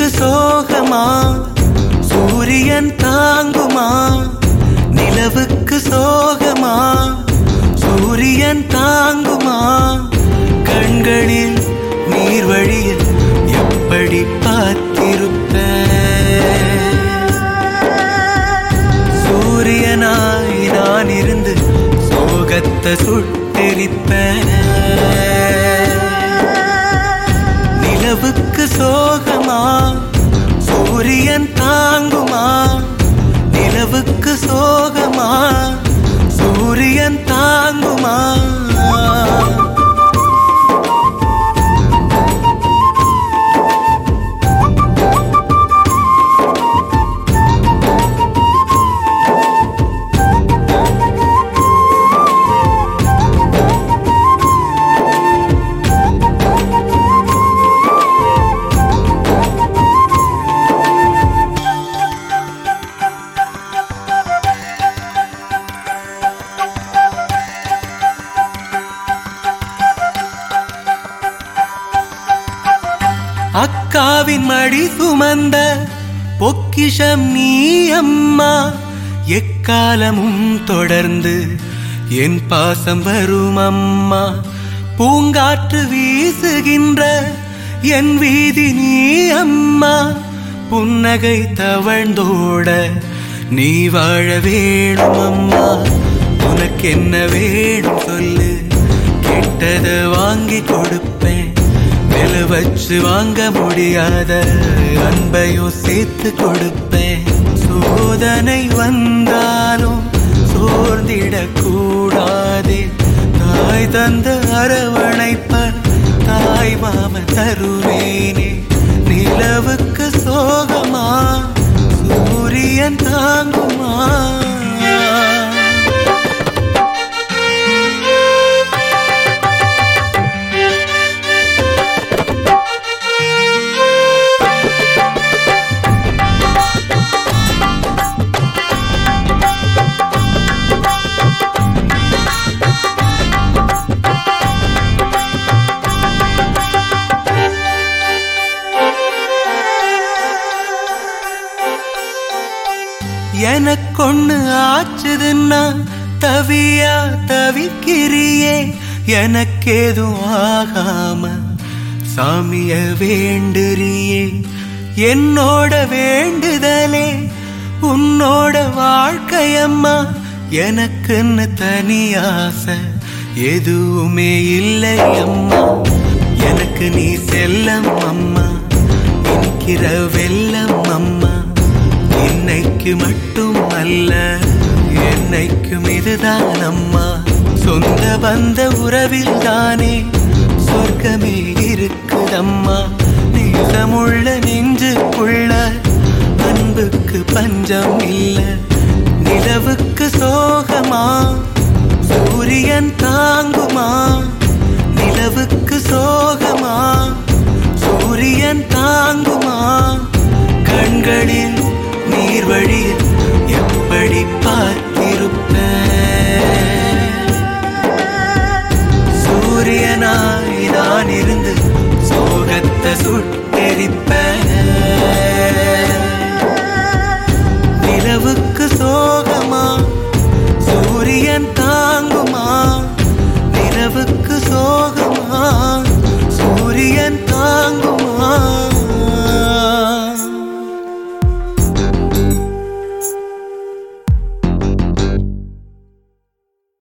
நிலவுக்கு சோகமா சூரியன் தாங்குமா நிலவுக்கு சோகமா சூரியன் தாங்குமா கண்களில் நீர் வழியில் எப்படி பார்த்திருப்ப சூரியனாய் நான் இருந்து சோகத்தை சுட்டெரிப்பேன் நிலவுக்கு சோகமா சூரியன் தாங்குமா நிலவுக்கு சோகமா சூரியன் தாங்குமா அக்காவின் மடி சுமந்த பொக்கிஷம் நீ அம்மா எக்காலமும் தொடர்ந்து என் பாசம் வரும் அம்மா பூங்காற்று வீசுகின்ற என் வீதி நீ அம்மா புன்னகை தவழ்ந்தோட நீ வாழ வேணும் அம்மா உனக்கு என்ன வேணும் சொல்லு கெட்டத வாங்கி கொடுப்பேன் வில வச்சு வாங்க முடியாத அன்பையும் சேர்த்து கொடுப்பேன் சோதனை வந்தாலும் சோர்ந்திடக் கூடாதே தாய் தந்த அரவணைப்ப தாய் மாம தருவேனே நிலவுக்கு சோகமா சூரியன் தாங்குமா எனக்கொன்னு ஆச்சுதுன்னா தவியா தவிக்கிறியே எனக்கேதும் ஆகாம சாமிய வேண்டுறியே என்னோட வேண்டுதலே உன்னோட வாழ்க்கையம்மா எனக்குன்னு தனி ஆசை எதுவுமே இல்லை அம்மா எனக்கு நீ செல்லம் அம்மா இனிக்கிற வெல்லம் அம்மா இன்னைக்கு மட்டும் அல்ல என்னைக்கும் இதுதான் அம்மா சொந்த பந்த உறவில் தானே சொர்க்கமே இருக்குதம்மா நேசமுள்ள நெஞ்சுக்குள்ள அன்புக்கு பஞ்சம் இல்ல நிலவுக்கு சோகமா சூரியன் தாங்குமா நிலவுக்கு சோகமா சூரியன் தாங்குமா கண்களில் நீர் வழியில் எப்படி பார்த்திருப்ப சூரியனாய் நான் இருந்து சோகத்தை சுட்டெரிப்ப